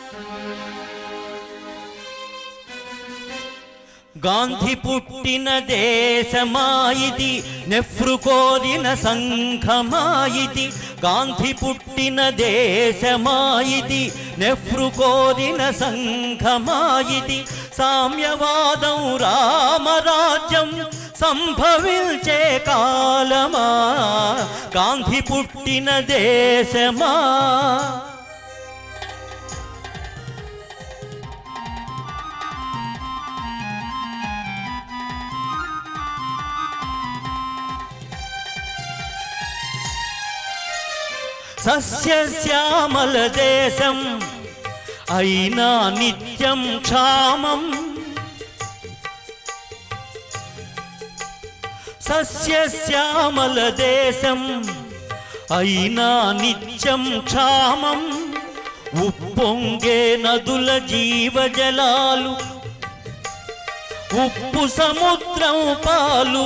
గాంధీ పుట్టిన దేశమాయిది నెఫ్రు కోరిన సంఘమాయిది గాంధీ పుట్టిన దేశమాయిది నెఫ్రు కోరిన సంఘమాయిది సామ్యవాదం రామరాజ్యం సంభవించే కాలమా గాంధీ పుట్టిన దేశమా సస్యశ్యామల దేశం అయినా నిత్యం క్షామం సస్యశ్యామల దేశం అయినా నిత్యం క్షామం ఉప్పొంగే నదుల జీవజలాలు ఉప్పు సముద్రం పాలు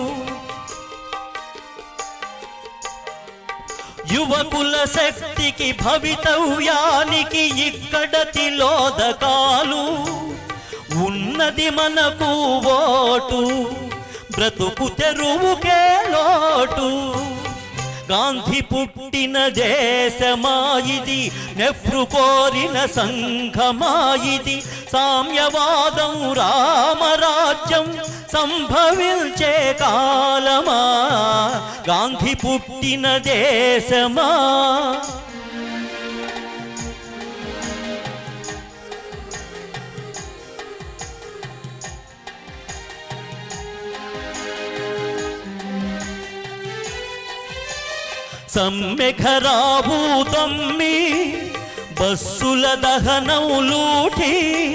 యువకుల శక్తికి భవితవ్యానికి ఇక్కడ తిలోదకాలు ఉన్నది మనకు ఓటు బ్రతుకు తెరువుకే లోటు గాంధీ పుట్టిన దేశమాయిది నెహ్రు కోరిన సంఘమాయిది సామ్యవాదం రామరాజ్యం సంభవించే కాలమా గాంధీ పుట్టిన దేశమా సమ్మెఖరాభూతమ్మి బస్సుల దహనం లూటి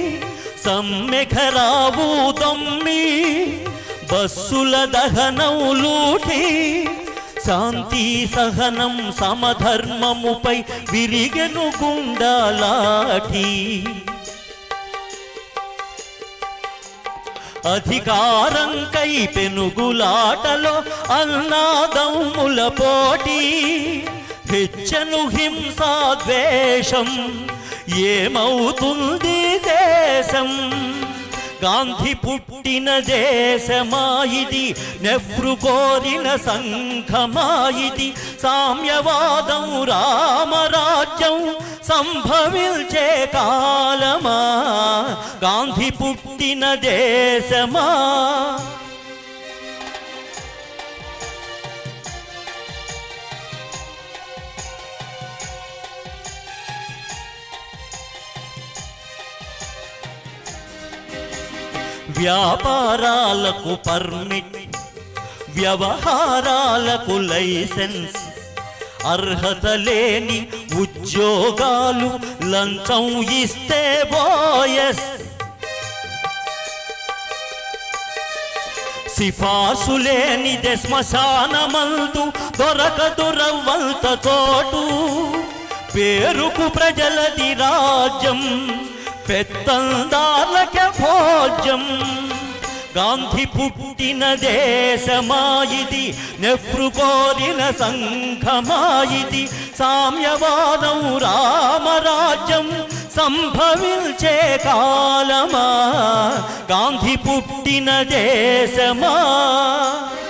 సమ్మెఖరాభూతమ్మి బస్సుల దహనం లూటి శాంతి సహనం సమధర్మముపై విరిగెను గుండాలాఠీ అధికారంకై పెనుగులాటలో అన్నాదమ్ముల పోటీ హెచ్చను హింసా ద్వేషం ఏమవుతుంది దేశం గాంధీ పుట్టిన దేశమాయిది నెహ్రు కోరిన సంఘమాయిది సామ్యవాదం రామరాజ్యం సంభవించే కాలమా గాంధీ పుట్టిన దేశమా వ్యాపారాలకు పర్మిట్ వ్యవహారాలకు లైసెన్స్ అర్హత లేని ఉద్యోగాలు లంచం ఇస్తే బోయస్ సిఫార్సు లేనిదే శ్మశానమందు దొరకదు రవ్వంత చోటు పేరుకు ప్రజలది రాజ్యం పెత్తందాలకే భోజ్యం గాంధీ పుట్టిన దేశమాయిది నెహ్రు కోరిన సంఘమాయిది సామ్యవాదం రామరాజ్యం సంభవించే కాలమా గాంధీ పుట్టిన దేశమా